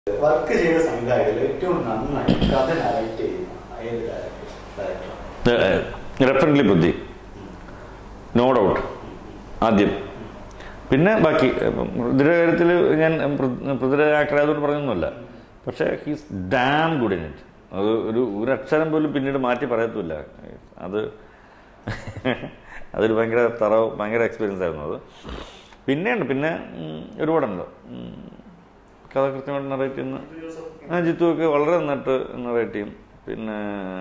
Work ചെയ്ത സംവിധായകരിൽ ഏറ്റവും നന്നായി കഥ നറേറ്റ് ചെയ്യുന്ന ഏത് ഡയറക്ടർ റെഫറൻലി ബുദ്ധി നോ ഡൗട്ട് ആദ്യം പിന്നെ ബാക്കി പൃഥ്വിയുടെ കാര്യത്തിൽ ഞാൻ പൃ- പൃഥ്വിയുടെ ആക്ടർ ആയതുകൊണ്ട് പറഞ്ഞൊന്നുമല്ല പക്ഷേ he's damn good in it അത് ഒരു ഒരു അക്ഷരം പോലും പിന്നീട് മാറ്റി പറയത്തുമില്ല അത് അതൊരു ഭയങ്കര തറവ് ഭയങ്കര എക്സ്പീരിയൻസ് ആയിരുന്നു അത് പിന്നെയുണ്ട് പിന്നെ ഉം, ഒരുപാടുണ്ട് ഉം, കഥ കൃത്യമായിട്ട് നറേറ്റ് ചെയ്യുന്ന ആ ജിത്തുവൊക്കെ വളരെ നന്നായിട്ട് നറേറ്റ് ചെയ്യും പിന്നെ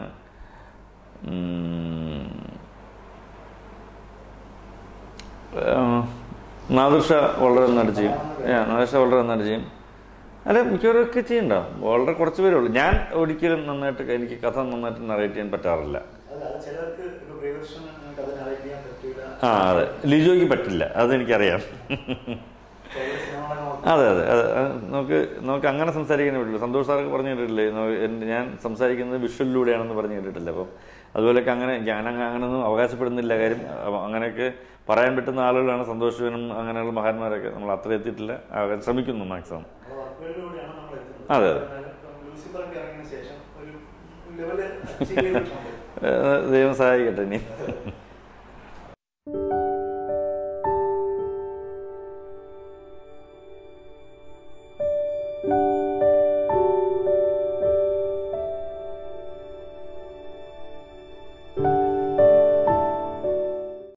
ഉം, ആഹ്, നാദിർഷ വളരെ നന്നായിട്ട് ചെയ്യും ആ, നാദിർഷ വളരെ നന്നായിട്ട് ചെയ്യും അല്ല മിക്കവരൊക്കെ ചെയ്യണ്ട വളരെ കുറച്ച് പേരേ ഉള്ളൂ ഞാൻ ഒരിക്കലും നന്നായിട്ട് എനിക്ക് കഥ നന്നായിട്ട് നറേറ്റ് ചെയ്യാൻ പറ്റാറില്ല അല്ല അത് ചിലർക്ക് ഒരു പ്രിയദർശൻ കഥ നറേറ്റ് ചെയ്യാൻ പറ്റില്ല ആ അതെ ലിജോയ്ക്ക് പറ്റില്ല അതെനിക്കറിയാം ചില സിനിമകളൊക്കെ നോക്കി അതെ അതെ അതെ അത് നമുക്ക് നമുക്ക് അങ്ങനെ സംസാരിക്കാൻ പറ്റില്ല സന്തോഷ് സാറൊക്കെ പറഞ്ഞു കേട്ടിട്ടില്ലേ നോ- എൻ- ഞാൻ സംസാരിക്കുന്നത് വിഷ്വലിലൂടെയാണെന്ന് പറഞ്ഞു കേട്ടിട്ടില്ല അപ്പം അതുപോലെയൊക്കെ അങ്ങനെ ഞാൻ അങ്ങ- അങ്ങനെയൊന്നും അവകാശപ്പെടുന്നില്ല കാര്യം അപ്പൊ അങ്ങനെയൊക്കെ പറയാൻ പറ്റുന്ന ആളുകളാണ് സന്തോഷവനും അങ്ങനെയുള്ള മഹാന്മാരൊക്കെ നമ്മൾ അത്ര എത്തിയിട്ടില്ല ആകാൻ ശ്രമിക്കുന്നു മാക്സിമം നമ്മുടെ വർക്കുകളിലൂടെയാണ് നമ്മൾ എത്തുന്നത് അതെ, അതെ. എന്നാലും ലൂസിഫർ ഒക്കെ ഇറങ്ങിയ ശേഷം ഒരു ലെവല് അച്ചീവ് ചെയ്തിട്ടുണ്ട് ഏഹ് ദൈവം സഹായിക്കട്ടെ ഇനി thank